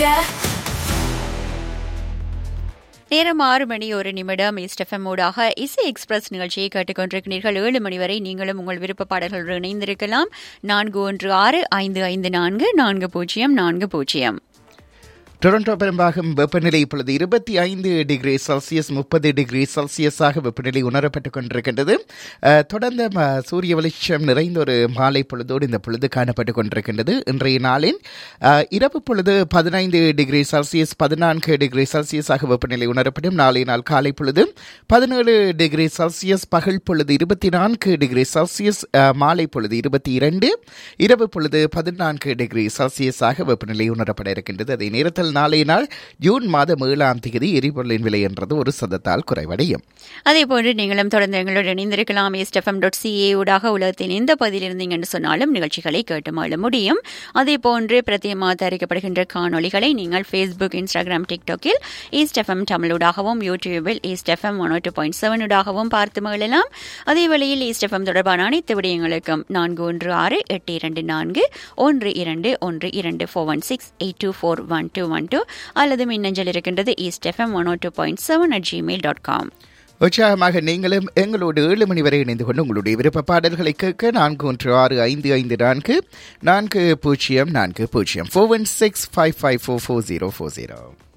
நேரம் ஆறு மணி ஒரு நிமிடம் எஸ்டெஃப்எம் ஊடாக இசை எக்ஸ்பிரஸ் நிகழ்ச்சியை கேட்டுக்கொண்டிருக்கிறீர்கள் ஏழு மணி வரை நீங்களும் உங்கள் விருப்ப பாடல்கள் இணைந்திருக்கலாம் நான்கு ஒன்று ஆறு ஐந்து ஐந்து நான்கு நான்கு பூஜ்ஜியம் நான்கு பூஜ்ஜியம் டொரண்டோ பெரும்பாகும் வெப்பநிலை இப்பொழுது இருபத்தி ஐந்து டிகிரி செல்சியஸ் முப்பது டிகிரி செல்சியஸாக வெப்பநிலை உணரப்பட்டுக் கொண்டிருக்கின்றது அஹ், தொடர்ந்து ம, சூரிய வெளிச்சம் நிறைந்த ஒரு மாலை பொழுதோடு இந்த பொழுது காணப்பட்டுக் கொண்டிருக்கின்றது இன்றைய நாளில் அஹ், இரவு பொழுது பதினைந்து டிகிரி செல்சியஸ் பதினான்கு டிகிரி செல்சியஸாக வெப்பநிலை உணரப்படும் நாளை நாள் காலை பொழுது பதினேழு டிகிரி செல்சியஸ் பகல் பொழுது இருபத்தி நான்கு டிகிரி செல்சியஸ் அஹ், மாலை பொழுது இருபத்தி இரண்டு இரவு பொழுது பதினான்கு டிகிரி செல்சியஸாக வெப்பநிலை உணரப்பட இருக்கின்றது அதே நேரத்தில் நாளைய நாள் ஜூன் மாதம் ஏழாம் தேதி எரிபொருளின் விலை என்றது ஒரு சதத்தால் குறைவடையும் அதே போன்று நீங்களும் தொடர்ந்து எங்களுடன் இணைந்திருக்கலாம் எஸ்டெஃப்எம் டாட் சிஏ ஊடாக உலகத்தின் எந்த பகுதியில் இருந்தீங்க என்று சொன்னாலும் நிகழ்ச்சிகளை கேட்டு மாள முடியும் அதே போன்று பிரத்யேகமாக தயாரிக்கப்படுகின்ற காணொளிகளை நீங்கள் ஃபேஸ்புக் இன்ஸ்டாகிராம் டிக்டாக்கில் ஈஸ்ட் எஃப்எம் தமிழூடாகவும் யூடியூபில் East FM one two point seven ஊடாகவும் பார்த்து மகிழலாம் அதே வேளையில் ஈஸ்ட் எஃப்எம் தொடர்பான அனைத்து விடயங்களுக்கும் நான்கு ஒன்று ஆறு எட்டு இரண்டு நான்கு ஒன்று இரண்டு ஒன்று இரண்டு four one six eight two four one two one two அல்லது மின்னஞ்சல் இருக்கின்றது East FM one two point seven at Gmail dot com உற்சாகமாக நீங்களும் எங்களோடு ஏழு மணி வரை இணைந்து கொண்டு உங்களுடைய விருப்ப பாடல்களை கேட்க நான்கு ஒன்று ஆறு ஐந்து ஐந்து நான்கு நான்கு பூஜ்ஜியம் நான்கு பூஜ்ஜியம் four one six five five four four zero four zero